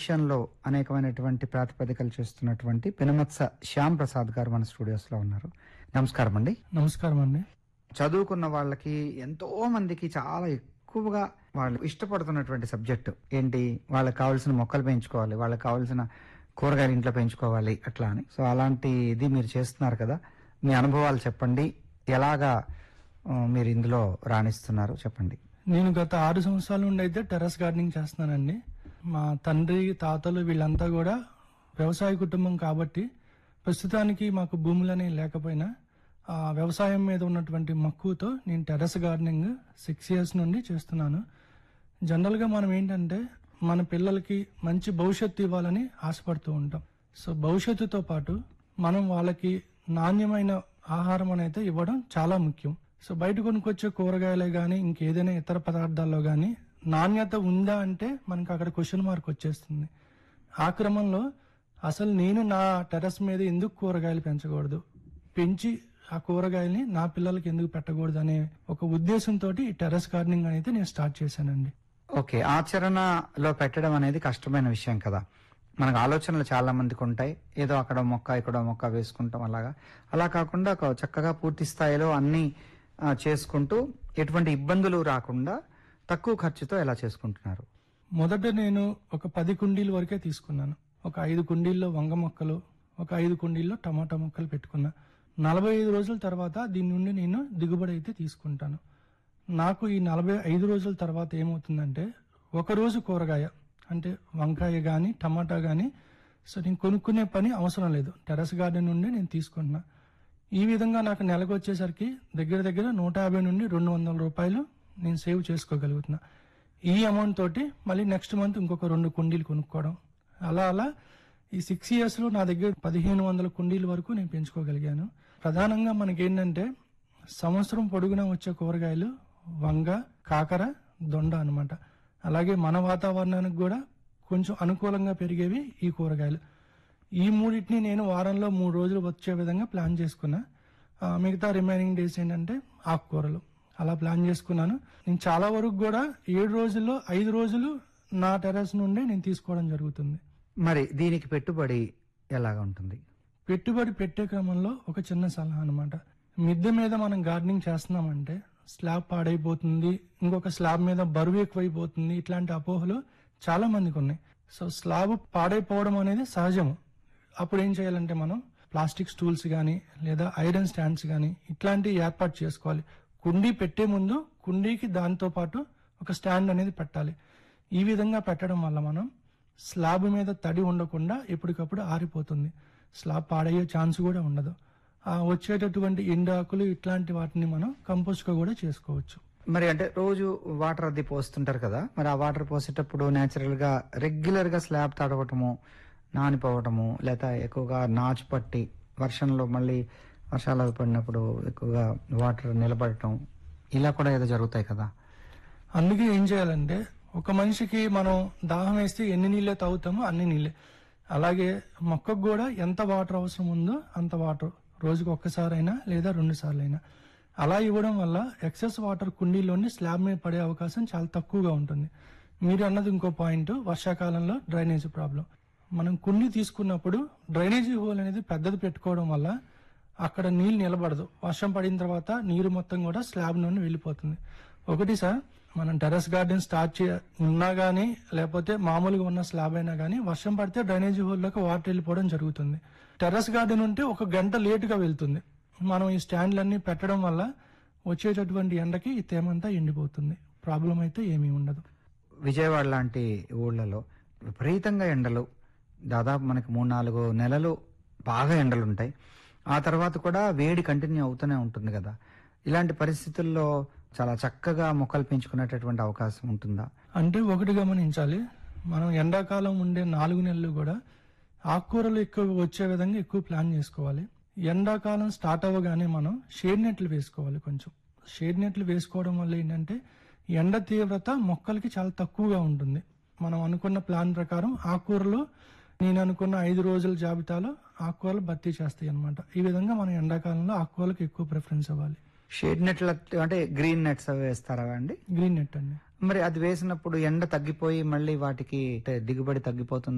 విషయంలో అనేకమైనటువంటి ప్రాతిపదికలు చేస్తున్నటువంటి పెనుమత్స శ్యామ్ ప్రసాద్ గారు మన స్టూడియోస్ లో ఉన్నారు నమస్కారం అండి నమస్కారం అండి చదువుకున్న వాళ్ళకి ఎంతో మందికి చాలా ఎక్కువగా వాళ్ళు ఇష్టపడుతున్నటువంటి సబ్జెక్టు ఏంటి వాళ్ళకి కావాల్సిన మొక్కలు పెంచుకోవాలి వాళ్ళకి కావాల్సిన కూరగాయలు ఇంట్లో పెంచుకోవాలి అట్లా అని సో అలాంటి ఇది మీరు చేస్తున్నారు కదా మీ అనుభవాలు చెప్పండి ఎలాగా ఆ, మీరు ఇందులో రాణిస్తున్నారు చెప్పండి నేను గత ఆరు సంవత్సరాల నుండి అయితే టెర్రస్ గార్డెనింగ్ చేస్తున్నానండి మా తండ్రి తాతలు వీళ్ళంతా కూడా వ్యవసాయ కుటుంబం కాబట్టి ప్రస్తుతానికి మాకు భూములని లేకపోయినా ఆ వ్యవసాయం మీద ఉన్నటువంటి మక్కువతో నేను టెర్రస్ గార్డెనింగ్ సిక్స్ ఇయర్స్ నుండి చేస్తున్నాను జనరల్గా మనం ఏంటంటే మన పిల్లలకి మంచి భవిష్యత్తు ఇవ్వాలని ఆశపడుతూ ఉంటాం సో భవిష్యత్తుతో పాటు మనం వాళ్ళకి నాణ్యమైన ఆహారం అనేది ఇవ్వడం చాలా ముఖ్యం సో బయట కొనుక్కొచ్చే కూరగాయలే కానీ ఇంకేదైనా ఇతర పదార్థాల్లో కానీ నాణ్యత ఉందా అంటే మనకు అక్కడ క్వశ్చన్ మార్క్ వచ్చేస్తుంది ఆ క్రమంలో అసలు నేను నా టెర్రస్ మీద ఎందుకు కూరగాయలు పెంచకూడదు పెంచి ఆ కూరగాయల్ని నా పిల్లలకి ఎందుకు పెట్టకూడదు అనే ఒక ఉద్దేశంతో ఈ టెర్రస్ గార్డెనింగ్ అనేది నేను స్టార్ట్ చేశానండి ఓకే ఆచరణలో పెట్టడం అనేది కష్టమైన విషయం కదా మనకు ఆలోచనలు చాలా మందికి ఉంటాయి ఏదో అక్కడ మొక్క ఇక్కడ మొక్క వేసుకుంటాం అలాగా అలా కాకుండా ఒక చక్కగా పూర్తి స్థాయిలో అన్ని ఆ, చేసుకుంటూ ఎటువంటి ఇబ్బందులు రాకుండా తక్కువ ఖర్చుతో ఎలా చేసుకుంటున్నారు మొదట నేను ఒక పది కుండీల వరకే తీసుకున్నాను ఒక ఐదు కుండీల్లో వంగ మొక్కలు ఒక ఐదు కుండీల్లో టమాటా మొక్కలు పెట్టుకున్నా నలభై ఐదు రోజుల తర్వాత దీని నుండి నేను దిగుబడి అయితే తీసుకుంటాను నాకు ఈ నలభై ఐదు రోజుల తర్వాత ఏమవుతుందంటే ఒక రోజు కూరగాయ అంటే వంకాయ కానీ టమాటా కానీ సో నేను కొనుక్కునే పని అవసరం లేదు టెర్రస్ గార్డెన్ నుండి నేను తీసుకుంటున్నా ఈ విధంగా నాకు నెలకు వచ్చేసరికి దగ్గర దగ్గర నూట యాభై నుండి రెండు వందల రూపాయలు నేను సేవ్ చేసుకోగలుగుతున్నా ఈ అమౌంట్ తోటి మళ్ళీ నెక్స్ట్ మంత్ ఇంకొక రెండు కుండీలు కొనుక్కోవడం అలా అలా ఈ సిక్స్ ఇయర్స్లో నా దగ్గర పదిహేను వందల కుండీల వరకు నేను పెంచుకోగలిగాను ప్రధానంగా మనకేంటంటే సంవత్సరం పొడుగునా వచ్చే కూరగాయలు వంగ కాకర దొండ అన్నమాట అలాగే మన వాతావరణానికి కూడా కొంచెం అనుకూలంగా పెరిగేవి ఈ కూరగాయలు ఈ మూడింటిని నేను వారంలో మూడు రోజులు వచ్చే విధంగా ప్లాన్ చేసుకున్నా ఆ, మిగతా రిమైనింగ్ డేస్ ఏంటంటే ఆకుకూరలు అలా ప్లాన్ చేసుకున్నాను నేను చాలా వరకు కూడా ఏడు రోజుల్లో ఐదు రోజులు నా టెర్రస్ నుండే నేను తీసుకోవడం జరుగుతుంది మరి దీనికి పెట్టుబడి ఎలాగా ఉంటుంది పెట్టుబడి పెట్టే క్రమంలో ఒక చిన్న సలహా అనమాట మిద్దె మీద మనం గార్డెనింగ్ చేస్తున్నామంటే స్లాబ్ పాడైపోతుంది ఇంకొక స్లాబ్ మీద బరువు ఎక్కువైపోతుంది ఇట్లాంటి అపోహలు చాలా మందికి ఉన్నాయి సో స్లాబ్ పాడైపోవడం అనేది సహజము అప్పుడు ఏం చేయాలంటే మనం ప్లాస్టిక్ స్టూల్స్ కానీ లేదా ఐరన్ స్టాండ్స్ కానీ ఇట్లాంటివి ఏర్పాటు చేసుకోవాలి కుండీ పెట్టే ముందు కుండీకి దాంతో పాటు ఒక స్టాండ్ అనేది పెట్టాలి ఈ విధంగా పెట్టడం వల్ల మనం స్లాబ్ మీద తడి ఉండకుండా ఎప్పటికప్పుడు ఆరిపోతుంది స్లాబ్ పాడయ్యే ఛాన్స్ కూడా ఉండదు ఆ వచ్చేటటువంటి ఎండాకులు ఇట్లాంటి వాటిని మనం కంపోస్ట్ గా కూడా చేసుకోవచ్చు మరి అంటే రోజు వాటర్ అది పోస్తుంటారు కదా మరి ఆ వాటర్ పోసేటప్పుడు నేచురల్ గా రెగ్యులర్ గా స్లాబ్ తడవటము నానిపోవటము లేదా ఎక్కువగా నాచు పట్టి వర్షంలో మళ్ళీ వర్షాలు అవి పడినప్పుడు ఎక్కువగా వాటర్ నిలబడటం ఇలా కూడా ఏదో జరుగుతాయి కదా అందుకే ఏం చేయాలంటే ఒక మనిషికి మనం దాహం వేస్తే ఎన్ని నీళ్ళే తాగుతామో అన్ని నీళ్ళే అలాగే మొక్కకు కూడా ఎంత వాటర్ అవసరం ఉందో అంత వాటర్ రోజుకు ఒక్కసారైనా లేదా రెండు సార్లు అయినా అలా ఇవ్వడం వల్ల ఎక్సెస్ వాటర్ కుండీలోని స్లాబ్ మీద పడే అవకాశం చాలా తక్కువగా ఉంటుంది మీరు అన్నది ఇంకో పాయింట్ వర్షాకాలంలో డ్రైనేజ్ ప్రాబ్లం మనం కుండీ తీసుకున్నప్పుడు డ్రైనేజీ హోల్ అనేది పెద్దది పెట్టుకోవడం వల్ల అక్కడ నీళ్ళు నిలబడదు వర్షం పడిన తర్వాత నీరు మొత్తం కూడా స్లాబ్ నుండి వెళ్ళిపోతుంది ఒకటి సార్ మనం టెర్రస్ గార్డెన్ స్టార్ట్ చే ఉన్నా గానీ లేకపోతే మామూలుగా ఉన్న స్లాబ్ అయినా గానీ వర్షం పడితే డ్రైనేజీ హోల్లోకి వాటర్ వెళ్ళిపోవడం జరుగుతుంది టెర్రస్ గార్డెన్ ఉంటే ఒక గంట లేటుగా వెళ్తుంది మనం ఈ స్టాండ్లన్నీ పెట్టడం వల్ల వచ్చేటటువంటి ఎండకి ఈ తేమంతా ఎండిపోతుంది ప్రాబ్లం అయితే ఏమీ ఉండదు విజయవాడ లాంటి ఊళ్ళలో విపరీతంగా ఎండలు దాదాపు మనకి మూడు నాలుగు నెలలు బాగా ఎండలు ఉంటాయి ఆ తర్వాత కూడా వేడి కంటిన్యూ అవుతూనే ఉంటుంది కదా ఇలాంటి పరిస్థితుల్లో చాలా చక్కగా మొక్కలు పెంచుకునేటటువంటి అవకాశం ఉంటుందా అంటే ఒకటి గమనించాలి మనం ఎండాకాలం ఉండే నాలుగు నెలలు కూడా ఆకుకూరలు ఎక్కువ వచ్చే విధంగా ఎక్కువ ప్లాన్ చేసుకోవాలి ఎండాకాలం స్టార్ట్ అవ్వగానే మనం షేడ్ నెట్లు వేసుకోవాలి కొంచెం షేడ్ నెట్లు వేసుకోవడం వల్ల ఏంటంటే ఎండ తీవ్రత మొక్కలకి చాలా తక్కువగా ఉంటుంది మనం అనుకున్న ప్లాన్ ప్రకారం ఆకుకూరలు నేను అనుకున్న ఐదు రోజుల జాబితాలో ఆకుకూరలు భర్తీ చేస్తాయి అన్నమాట ఈ విధంగా మనం ఎండాకాలంలో ఆకుకూరలకు ఎక్కువ ప్రిఫరెన్స్ ఇవ్వాలి షేడ్ నెట్ల అంటే గ్రీన్ నెట్స్ అవి వేస్తారా అండి గ్రీన్ నెట్ అండి మరి అది వేసినప్పుడు ఎండ తగ్గిపోయి మళ్ళీ వాటికి అంటే దిగుబడి తగ్గిపోతుంది